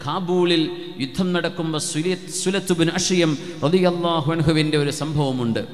കാബൂളിൽ യുദ്ധം നടക്കുമ്പോൾ സുലത്തുബിൻ അഷിയം റതിയല്ലാഹുൻഹുവിൻ്റെ ഒരു സംഭവമുണ്ട്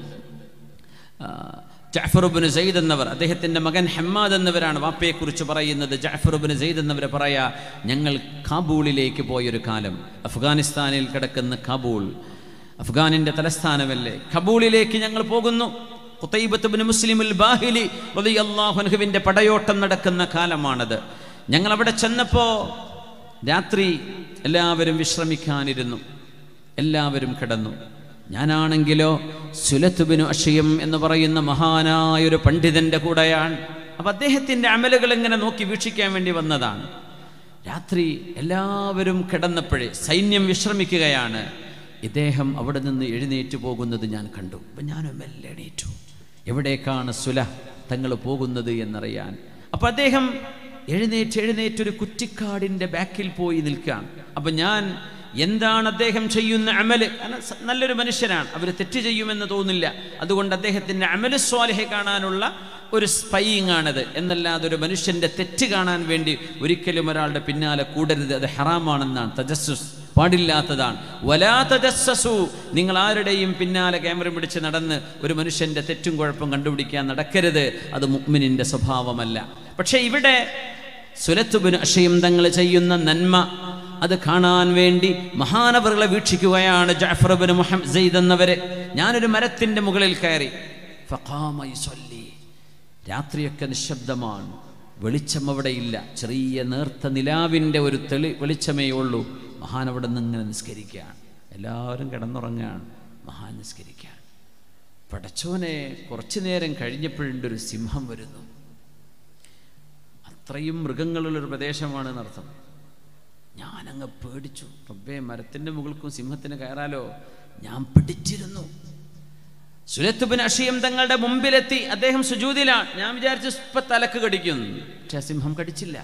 ജാഫറുബിൻ സെയ്ദ് എന്നവർ അദ്ദേഹത്തിൻ്റെ മകൻ ഹമ്മാദ് എന്നിവരാണ് വാപ്പയെക്കുറിച്ച് പറയുന്നത് ജാഫറുബിൻ സെയ്ദ് എന്നിവരെ പറയാ ഞങ്ങൾ കാബൂളിലേക്ക് പോയൊരു കാലം അഫ്ഗാനിസ്ഥാനിൽ കിടക്കുന്ന കാബൂൾ അഫ്ഗാനിൻ്റെ തലസ്ഥാനമല്ലേ കബൂളിലേക്ക് ഞങ്ങൾ പോകുന്നു ഖുത്തൈബത്തുബിൻ മുസ്ലിമുൽ ബാഹിലി റളിയല്ലാഹുവിൻ്റെ പടയോട്ടം നടക്കുന്ന കാലമാണത് ഞങ്ങൾ അവിടെ ചെന്നപ്പോൾ രാത്രി എല്ലാവരും വിശ്രമിക്കാനിരുന്നു എല്ലാവരും കിടന്നു ഞാനാണെങ്കിലോ സുലത്തുബിനു അഷയം എന്ന് പറയുന്ന മഹാനായ ഒരു പണ്ഡിതന്റെ കൂടെയാണ് അപ്പം അദ്ദേഹത്തിൻ്റെ അമലുകൾ ഇങ്ങനെ നോക്കി വീക്ഷിക്കാൻ വേണ്ടി വന്നതാണ് രാത്രി എല്ലാവരും കിടന്നപ്പോഴേ സൈന്യം വിശ്രമിക്കുകയാണ് ഇദ്ദേഹം അവിടെ നിന്ന് എഴുന്നേറ്റ് പോകുന്നത് ഞാൻ കണ്ടു അപ്പം ഞാനും മെല്ലെ എണീറ്റു എവിടേക്കാണ് സുല തങ്ങൾ പോകുന്നത് എന്നറിയാൻ അപ്പം അദ്ദേഹം എഴുന്നേറ്റ് എഴുന്നേറ്റ് ഒരു കുറ്റിക്കാടിൻ്റെ ബാക്കിൽ പോയി നിൽക്കുകയാണ് അപ്പം ഞാൻ എന്താണ് അദ്ദേഹം ചെയ്യുന്ന അമല് കാരണം സ- നല്ലൊരു മനുഷ്യനാണ് അവർ തെറ്റ് ചെയ്യുമെന്ന് തോന്നില്ല അതുകൊണ്ട് അദ്ദേഹത്തിൻ്റെ അമല് സ്വാലിഹെ കാണാനുള്ള ഒരു സ്പൈയിങ് ആണത് എന്നല്ലാതെ ഒരു മനുഷ്യൻ്റെ തെറ്റ് കാണാൻ വേണ്ടി ഒരിക്കലും ഒരാളുടെ പിന്നാലെ കൂടരുത് അത് ഹറാമാണെന്നാണ് തജസ്സുസ് പാടില്ലാത്തതാണ് വലാ തജസ്സസു നിങ്ങൾ ആരുടെയും പിന്നാലെ ക്യാമറ പിടിച്ച് നടന്ന് ഒരു മനുഷ്യൻ്റെ തെറ്റും കുഴപ്പം കണ്ടുപിടിക്കാൻ നടക്കരുത് അത് മുഅ്മിനിൻ്റെ സ്വഭാവമല്ല പക്ഷേ ഇവിടെ സുലത്തുബിന് അഷയും തങ്ങൾ ചെയ്യുന്ന നന്മ അത് കാണാൻ വേണ്ടി മഹാനവറുകളെ വീക്ഷിക്കുകയാണ് ജാഫർബിന് മുഹമ്മദ് സെയ്ദ് എന്നവരെ ഞാനൊരു മരത്തിൻ്റെ മുകളിൽ കയറി ഫഖാമ യുസല്ലി. രാത്രിയൊക്കെ നിശബ്ദമാണ് വെളിച്ചം അവിടെ ഇല്ല ചെറിയ നേർത്ത നിലാവിൻ്റെ ഒരു തെളി വെളിച്ചമേ ഉള്ളൂ മഹാൻ അവിടെ നിന്ന് ഇങ്ങനെ നിസ്കരിക്കുകയാണ് എല്ലാവരും കിടന്നുറങ്ങുകയാണ് മഹാൻ നിസ്കരിക്കുകയാണ് പടച്ചോനെ കുറച്ചു നേരം കഴിഞ്ഞപ്പോഴുണ്ട് ഒരു സിംഹം വരുന്നു അത്രയും മൃഗങ്ങളുള്ളൊരു പ്രദേശമാണ് എന്നർത്ഥം ഞാനങ്ങ് പേടിച്ചു റബ്ബേ മരത്തിൻ്റെ മുകൾക്കും സിംഹത്തിന് കയറാലോ ഞാൻ പിടിച്ചിരുന്നു സുലത്തുബിൻ അഷിയം തങ്ങളുടെ മുമ്പിലെത്തി അദ്ദേഹം സുജൂതിലാണ് ഞാൻ വിചാരിച്ചു ഇപ്പൊ തലക്ക് കടിക്കുന്നു പക്ഷെ ആ സിംഹം കടിച്ചില്ല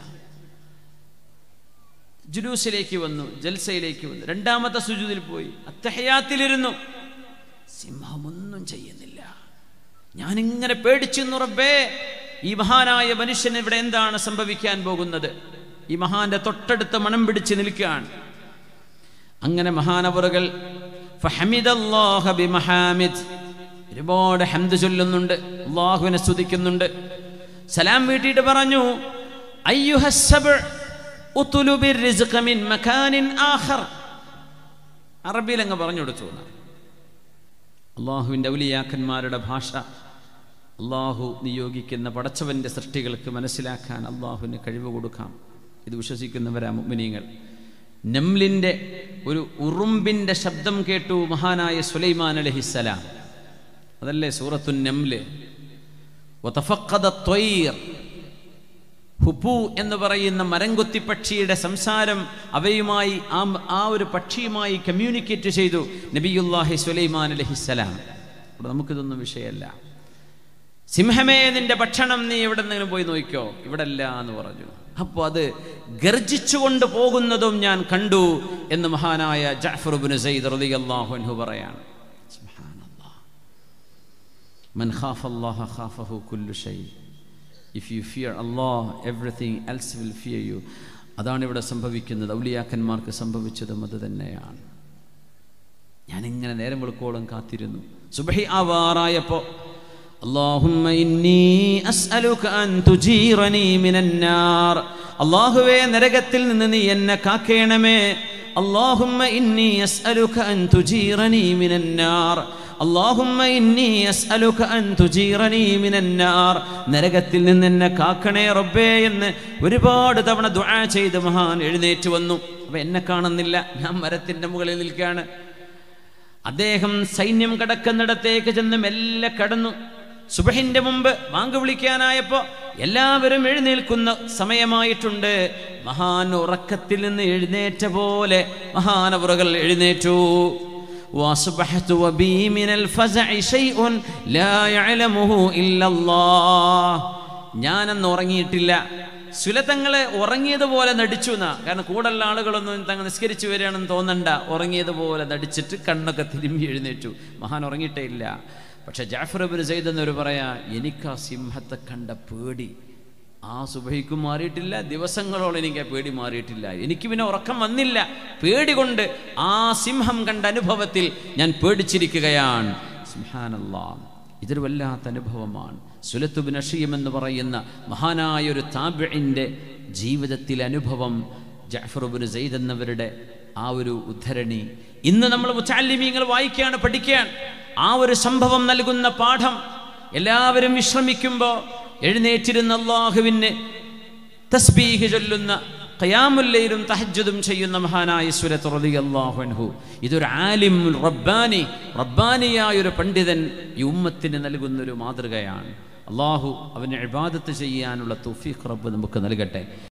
ജുലൂസിലേക്ക് വന്നു ജൽസയിലേക്ക് വന്നു രണ്ടാമത്തെ സുജൂതിൽ പോയി അത്തഹയാത്തിലിരുന്നു സിംഹമൊന്നും ചെയ്യുന്നില്ല ഞാനിങ്ങനെ പേടിച്ചു റബ്ബേ ഈ മഹാനായ മനുഷ്യന് ഇവിടെ എന്താണ് സംഭവിക്കാൻ പോകുന്നത് ഈ മഹാന്റെ തൊട്ടടുത്ത് മണം പിടിച്ച് നിൽക്കുകയാണ് അങ്ങനെ മഹാനവറുകൾ ഫഹമിദല്ലാഹ ബിമഹാമിദ് ഒരുപാട് ഹംദ് ചൊല്ലുന്നുണ്ട് അള്ളാഹുവിനെ സ്തുതിക്കുന്നുണ്ട് സലാം വീട്ടിയിട്ട് പറഞ്ഞു അയ്യുഹസ്സബ് ഉത്തുലുബി റിസ്ഖ മിൻ മകാനിൻ ആഖർ അറബിയിൽ അങ്ങ് പറഞ്ഞു കൊടുത്തു എന്നാണ്. അള്ളാഹുവിൻ്റെ ഔലിയാക്കന്മാരുടെ ഭാഷ അള്ളാഹു നിയോഗിക്കുന്ന പടച്ചവൻ്റെ സൃഷ്ടികൾക്ക് മനസ്സിലാക്കാൻ അള്ളാഹുവിന് കഴിവ് കൊടുക്കാം ഇത് വിശ്വസിക്കുന്നവരാ മുഅ്മിനീങ്ങൾ നംലിൻ്റെ ഒരു ഉറുമ്പിൻ്റെ ശബ്ദം കേട്ടു മഹാനായ സുലൈമാൻ അലഹിസ്സലാം അതല്ലേ സൂറത്തു നംല് വതഫഖദ ത്വയ്ർ ഹുപ്പു എന്ന് പറയുന്ന മരംകൊത്തി പക്ഷിയുടെ സംസാരം അവയുമായി ആ ആ ഒരു പക്ഷിയുമായി കമ്മ്യൂണിക്കേറ്റ് ചെയ്തു നബിയുല്ലാഹി സുലൈമാൻ അലഹിസ്സലാം ഇവിടെ നമുക്കിതൊന്നും വിഷയമല്ല സിംഹമേ നിന്റെ ഭക്ഷണം നീ എവിടെ നിന്നെങ്കിലും പോയി നോക്കിക്കോ ഇവിടെ അല്ല എന്ന് പറഞ്ഞു അപ്പോൾ അത് ഗർജിച്ചുകൊണ്ട് പോകുന്നതും ഞാൻ കണ്ടു എന്ന് മഹാനായ ജാഫറുബിൻ സയ്യിദ് റളിയല്ലാഹു അൻഹു പറയാണ് സുബ്ഹാനല്ലാഹ് മൻ ഖാഫ അല്ലാഹ ഖാഫഹു കുല്ലു ഷൈ if you fear Allah everything else will fear you അതാണ് ഇവിടെ സംഭവിക്കുന്നത് ഔലിയാക്കന്മാർക്ക് സംഭവിച്ചതും അത് തന്നെയാണ് ഞാനിങ്ങനെ നേരം വെളുക്കോളം കാത്തിരുന്നു സുബഹി ആവാറായപ്പോ اللهم إني أسألك أن تجيرني من النار അള്ളാഹുവേ നരകത്തിൽ നിന്ന് നീ എന്നെ കാക്കേണമേ اللهم إني أسألك أن تجيرني من النار اللهم إني أسألك أن تجيرني من النار നരകത്തിൽ നിന്ന് എന്നെ കാക്കണേ റബ്ബേ എന്ന് ഒരുപാട് തവണ ദുആ ചെയ്ത് മഹാൻ എഴുന്നേറ്റ് വന്നു അപ്പൊ എന്നെ കാണുന്നില്ല ഞാൻ മരത്തിന്റെ മുകളിൽ നിൽക്കുകയാണ് അദ്ദേഹം സൈന്യം കടക്കുന്നിടത്തേക്ക് ചെന്ന് മെല്ലെ കടന്നു സുബഹിന്റെ മുമ്പ് വാങ്ക് വിളിക്കാനായപ്പോ എല്ലാവരും എഴുന്നേൽക്കുന്ന സമയമായിട്ടുണ്ട് മഹാൻ ഉറക്കത്തിൽ നിന്ന് എഴുന്നേറ്റ പോലെ മഹാനവറുകൾ എഴുന്നേറ്റു وأصبحت وبي من الفزع شيء لا يعلمه إلا الله ഞാനന്ന് ഉറങ്ങിയിട്ടില്ല സുലതങ്ങളെ ഉറങ്ങിയതുപോലെ നടിച്ചു എന്നാ കാരണം കൂടുതലുള്ള ആളുകളൊന്നും തങ്ങൾ നിസ്കരിച്ചു വരികയാണെന്ന് തോന്നണ്ട ഉറങ്ങിയതുപോലെ നടിച്ചിട്ട് കണ്ണൊക്കെ തിരുമ്പി എഴുന്നേറ്റു മഹാൻ ഉറങ്ങിയിട്ടേ ഇല്ല പക്ഷെ ജാഫർ ബിൻ സെയ്ദ് എന്നൊരു പറയാ എനിക്ക് ആ സിംഹത്തെ കണ്ട പേടി ആ സുബഹിക്കും മാറിയിട്ടില്ല ദിവസങ്ങളോളം എനിക്ക് ആ പേടി മാറിയിട്ടില്ല എനിക്ക് പിന്നെ ഉറക്കം വന്നില്ല പേടി കൊണ്ട് ആ സിംഹം കണ്ട അനുഭവത്തിൽ ഞാൻ പേടിച്ചിരിക്കുകയാണ് സുബ്ഹാനല്ലാ ഇതൊരു വല്ലാത്ത അനുഭവമാണ് സുലത്തുബിൻ അഷീം എന്ന് പറയുന്ന മഹാനായ ഒരു താബിൻ്റെ ജീവിതത്തിലെ അനുഭവം ജാഫറുബിൻ സെയ്ദ് എന്നവരുടെ ആ ഒരു ഉദ്ധരണി ഇന്ന് നമ്മൾ മുച്ചാലിമീങ്ങൾ വായിക്കുകയാണ് പഠിക്കുകയാണ് ആ ഒരു സംഭവം നൽകുന്ന പാഠം എല്ലാവരും വിശ്രമിക്കുമ്പോൾ എഴുന്നേറ്റിരുന്ന അള്ളാഹുവിന് തസ്ബീഹ് ചൊല്ലുന്ന ഖയാമുല്ലയിലും തഹജ്ജുദും ചെയ്യുന്ന മഹാനായ സുരത്ത് റളിയല്ലാഹു അൻഹു ഇതൊരു ആലിം റബ്ബാനി റബ്ബാനിയായ ഒരു പണ്ഡിതൻ ഈ ഉമ്മത്തിന് നൽകുന്ന ഒരു മാതൃകയാണ് അള്ളാഹു അവന് ഇബാദത്ത് ചെയ്യാനുള്ള തൗഫീഖ് റബ്ബ് നമുക്ക് നൽകട്ടെ